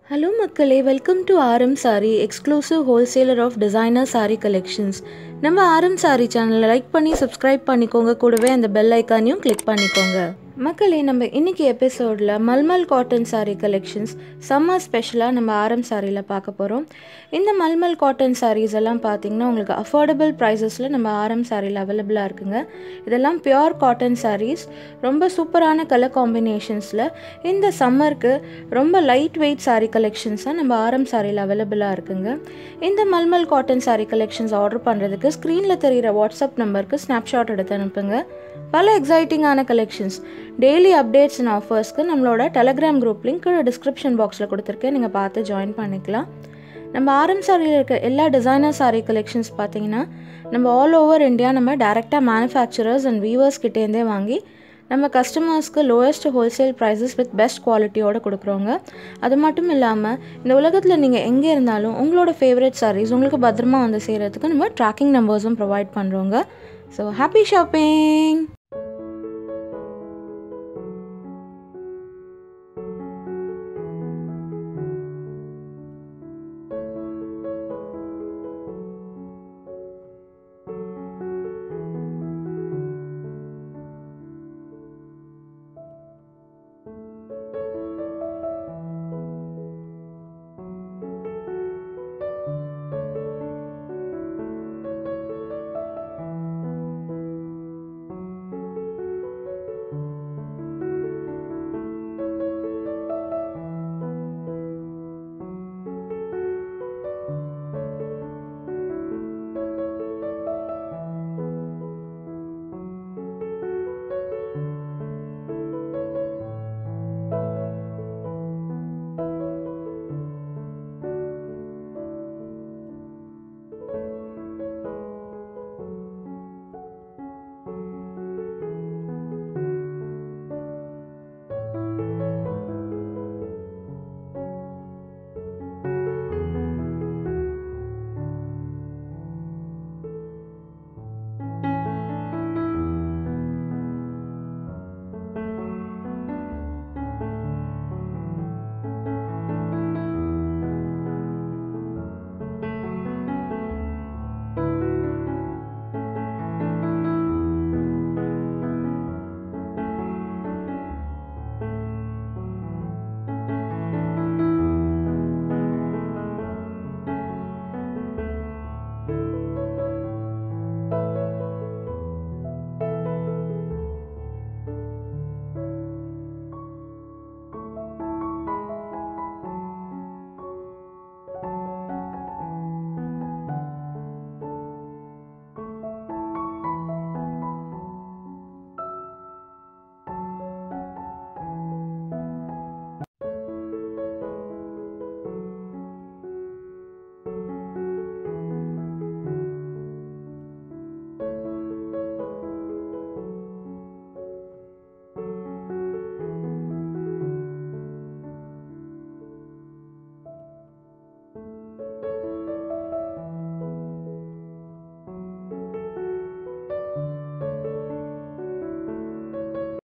hello மக்களே welcome to Aaram sari exclusive wholesaler of designer sari collections நம்ம Aaram sorry சேனலை லைக் பண்ணி சப்ஸ்கிரைப் பண்ணிக்கோங்க கூடவே அந்த பெல் ஐக்கானையும் கிளிக் பண்ணிக்கோங்க மக்களே நம்ம இன்னைக்கு எபிசோடில் mulmul cotton sari collections summer ஸ்பெஷலாக நம்ம ஆரம் சாரியில் பார்க்க போகிறோம் இந்த மல்மல் காட்டன் சாரீஸ் எல்லாம் பார்த்தீங்கன்னா உங்களுக்கு அஃபோர்டபுள் ப்ரைஸஸில் நம்ம ஆரம் சாரியில் அவைலபிளாக இருக்குங்க இதெல்லாம் பியோர் காட்டன் சாரீஸ் ரொம்ப சூப்பரான கலர் காம்பினேஷன்ஸில் இந்த சம்மருக்கு ரொம்ப லைட் வெயிட் சாரீ கலெக்ஷன்ஸாக நம்ம ஆரம் சாரியில் அவைலபிளாக இருக்குங்க இந்த mulmul cotton sari collections order பண்ணுறதுக்கு ஸ்க்ரீனில் தெரிகிற வாட்ஸ்அப் நம்பருக்கு ஸ்னாப்ஷாட் எடுத்து அனுப்புங்க பல எக்ஸைட்டிங்கான கலெக்ஷன்ஸ் டெய்லி அப்டேட்ஸ் அண்ட் ஆஃபர்ஸ்க்கு நம்மளோட டெலகிராம் குரூப் லிங்க் கீழே டிஸ்கிரிப்ஷன் பாக்ஸில் கொடுத்துருக்கேன் நீங்கள் பார்த்து ஜாயின் பண்ணிக்கலாம் நம்ம ஆரம் சாரியில் இருக்க எல்லா டிசைனர் சாரீ கலெக்ஷன்ஸ் பார்த்தீங்கன்னா நம்ம ஆல் ஓவர் இந்தியா நம்ம டேரெக்டாக மேனுஃபேக்சரர்ஸ் அண்ட் வீவர்ஸ் கிட்டேருந்தே வாங்கி நம்ம கஸ்டமர்ஸ்க்கு lowest wholesale prices with best குவாலிட்டியோடு கொடுக்குறோங்க அது மட்டும் இல்லாமல் இந்த உலகத்தில் நீங்கள் எங்கே இருந்தாலும் உங்களோட ஃபேவரட் சாரீஸ் உங்களுக்கு பத்திரமா வந்து சேர்கிறதுக்கு நம்ம ட்ராக்கிங் நம்பர்ஸும் ப்ரொவைட் பண்ணுறோங்க ஸோ ஹாப்பி ஷாப்பிங்